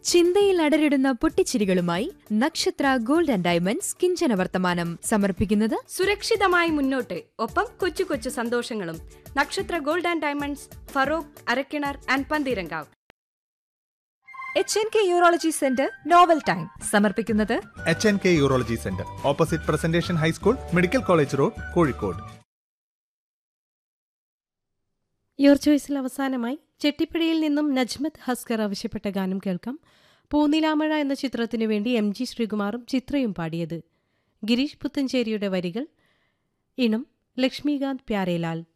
ചിന്തയിൽ അടരിടുന്ന പൊട്ടിച്ചിരികളുമായി നക്ഷത്ര gold and diamonds കിഞ്ചന വർത്തമാനം സമർപ്പിക്കുന്നത് സുരക്ഷിതമായി മുന്നോട്ട് ഒപ്പം കൊച്ചു കൊച്ചു സന്തോഷങ്ങളും Nakshatra gold and diamonds Farook Arakkinar and Pantheerankavu H N K urology centre novel time സമർപ്പിക്കുന്നത് H N K urology centre opposite Presentation high school medical college road Kozhikode your ചോയ്സിൽ അവസാനമായി ചെട്ടിപ്പടിയിൽ നിന്നും നജ്മത്ത് ഹസ്കർ ആവശ്യപ്പെട്ട ഗാനം കേൾക്കാം പൂനിലാമഴ എന്ന ചിത്രത്തിനു വേണ്ടി എം ജി ശ്രീകുമാറും ചിത്രയും പാടിയത് ഗിരീഷ് പുത്തഞ്ചേരിയുടെ വരികൾ ഇണം ലക്ഷ്മികാന്ത് പ്യാരേലാൽ